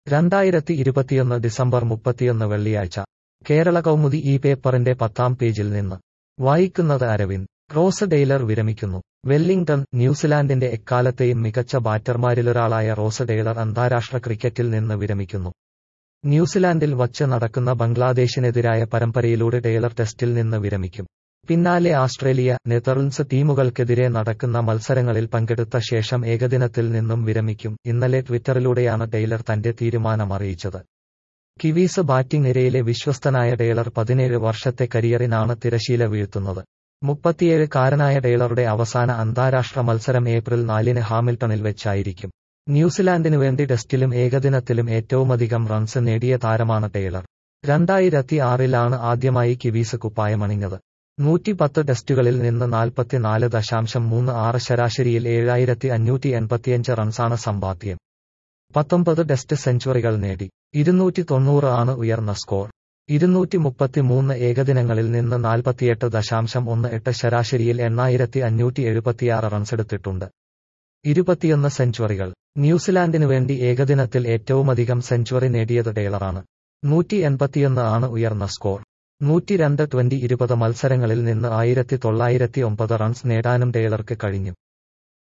രണ്ടായിരത്തി ഇരുപത്തിയൊന്ന് ഡിസംബർ മുപ്പത്തിയൊന്ന് വെള്ളിയാഴ്ച കേരള കൗമുദി ഈ പേപ്പറിന്റെ പത്താം പേജിൽ നിന്ന് വായിക്കുന്നത് അരവിന്ദ് റോസ് ഡെയ്ലർ വിരമിക്കുന്നു വെല്ലിംഗ്ടൺ ന്യൂസിലാൻഡിന്റെ എക്കാലത്തെയും മികച്ച ബാറ്റർമാരിലൊരാളായ റോസ് ഡെയ്ലർ അന്താരാഷ്ട്ര ക്രിക്കറ്റിൽ നിന്ന് വിരമിക്കുന്നു ന്യൂസിലാൻഡിൽ വച്ച് നടക്കുന്ന ബംഗ്ലാദേശിനെതിരായ പരമ്പരയിലൂടെ ഡെയ്ലർ ടെസ്റ്റിൽ നിന്ന് വിരമിക്കും പിന്നാലെ ആസ്ട്രേലിയ നെതർലൻഡ്സ് ടീമുകൾക്കെതിരെ നടക്കുന്ന മത്സരങ്ങളിൽ പങ്കെടുത്ത ശേഷം ഏകദിനത്തിൽ നിന്നും വിരമിക്കും ഇന്നലെ ട്വിറ്ററിലൂടെയാണ് ഡെയ്ലർ തന്റെ തീരുമാനമറിയിച്ചത് കിവീസ് ബാറ്റിംഗ് നിരയിലെ വിശ്വസ്തനായ ഡെയ്ലർ പതിനേഴ് വർഷത്തെ കരിയറിനാണ് തിരശീല വീഴ്ത്തുന്നത് മുപ്പത്തിയേഴ് കാരനായ ഡെയ്ലറുടെ അവസാന അന്താരാഷ്ട്ര മത്സരം ഏപ്രിൽ നാലിന് ഹാമിൽട്ടണിൽ വെച്ചായിരിക്കും ന്യൂസിലാൻഡിനു വേണ്ടി ടെസ്റ്റിലും ഏകദിനത്തിലും ഏറ്റവുമധികം റൺസ് നേടിയ താരമാണ് ടൈലർ രണ്ടായിരത്തി ആറിലാണ് ആദ്യമായി കിവീസ് കുപ്പായമണിഞ്ഞത് നൂറ്റിപ്പത്ത് ടെസ്റ്റുകളിൽ നിന്ന് നാൽപ്പത്തിനാല് ദശാംശം മൂന്ന് ആറ് ശരാശരിയിൽ ഏഴായിരത്തി അഞ്ഞൂറ്റി എൺപത്തിയഞ്ച് റൺസാണ് സമ്പാദ്യം പത്തൊമ്പത് ടെസ്റ്റ് സെഞ്ചുറികൾ നേടി ഇരുന്നൂറ്റി തൊണ്ണൂറ് ആണ് ഉയർന്ന സ്കോർ ഇരുന്നൂറ്റി മുപ്പത്തിമൂന്ന് ഏകദിനങ്ങളിൽ നിന്ന് നാൽപ്പത്തിയെട്ട് ദശാംശം ഒന്ന് എട്ട് ശരാശരിയിൽ എണ്ണായിരത്തി അഞ്ഞൂറ്റി എഴുപത്തിയാറ് റൺസെടുത്തിട്ടുണ്ട് ഇരുപത്തിയൊന്ന് സെഞ്ചുറികൾ ന്യൂസിലാൻഡിനു വേണ്ടി ഏകദിനത്തിൽ ഏറ്റവുമധികം സെഞ്ചുറി നേടിയത് ടൈലറാണ് നൂറ്റി എൺപത്തിയൊന്ന് ആണ് ഉയർന്ന സ്കോർ നൂറ്റി രണ്ട് ട്വന്റി ഇരുപത് മത്സരങ്ങളിൽ നിന്ന് ആയിരത്തി തൊള്ളായിരത്തി ഒമ്പത് റൺസ് നേടാനും ടൈലർക്ക് കഴിഞ്ഞു